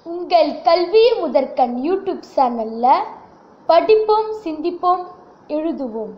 உங்கள் கல்வி முதற்கண் யூடியூப் சேனல்ல படிப்போம் சிந்திப்போம் எழுதுவோம்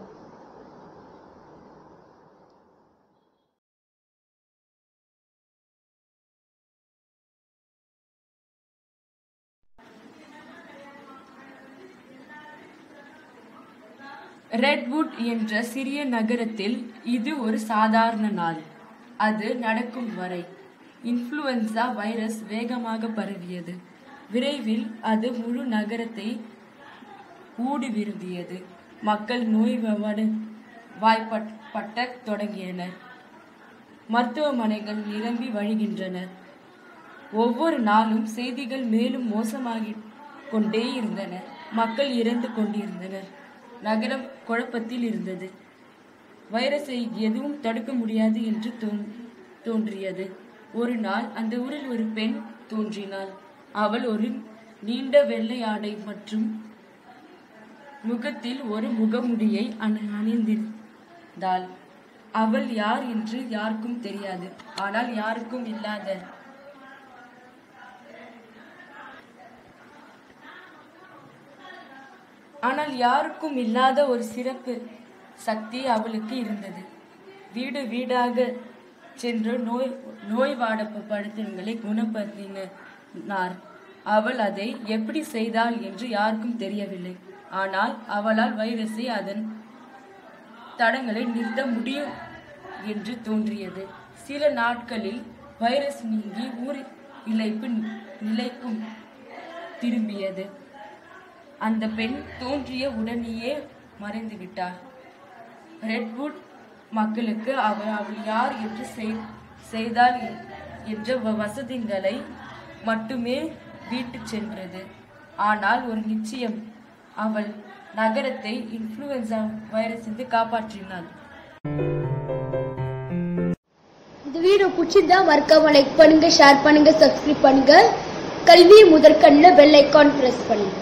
ரெட்வுட் என்ற சிறிய நகரத்தில் இது ஒரு சாதாரண நாள் அது நடக்கும் வரை இன்ஃப்ளூயன்சா வைரஸ் வேகமாக பரவியது விரைவில் அது முழு நகரத்தை ஊடுருவியது மக்கள் நோய் வாய்ப்பட்ட தொடங்கினர் மருத்துவமனைகள் நிரம்பி வழிகின்றன ஒவ்வொரு நாளும் செய்திகள் மேலும் மோசமாகிக் கொண்டே இருந்தன மக்கள் இறந்து கொண்டிருந்தனர் நகரம் குழப்பத்தில் இருந்தது வைரஸை எதுவும் தடுக்க முடியாது என்று தோன் தோன்றியது ஒரு நாள் அந்த ஊரில் ஒரு பெண் தோன்றினாள் அவள் ஒரு நீண்ட வெள்ளை ஆடை மற்றும் முகத்தில் ஒரு முகமுடியை அணி அணிந்திருந்தாள் அவள் யார் என்று யாருக்கும் தெரியாது ஆனால் யாருக்கும் இல்லாத ஆனால் யாருக்கும் இல்லாத ஒரு சிறப்பு சக்தி அவளுக்கு இருந்தது வீடு வீடாக சென்று நோய் நோய்வாடப்படுத்தங்களை குணப்படுத்தினார் அவள் அதை எப்படி செய்தாள் என்று யாருக்கும் தெரியவில்லை ஆனால் அவளால் வைரஸை அதன் தடங்களை நிறுத்த முடியும் என்று தோன்றியது சில நாட்களில் வைரஸ் நீங்கி ஊர் இழைப்பு நிலைக்கும் திரும்பியது அந்த பெண் தோன்றிய உடனேயே மறைந்து விட்டார் ரெட்வுட் மக்களுக்கு அவள் அவள் யார் என்று செய்தால் என்ற வசதிகளை மட்டுமே வீட்டு சென்றது ஆனால் ஒரு நிச்சயம் அவள் நகரத்தை இன்ஃப்ளூயன்சா வைரஸிலிருந்து காப்பாற்றினாள் இந்த வீடியோ பிடிச்சிருந்தா மறக்காம லைக் பண்ணுங்க ஷேர் பண்ணுங்க சப்ஸ்கிரைப் பண்ணுங்க கல்வி முதற்கண்ணில் பெல் ஐக்கான் பிரஸ் பண்ணுங்க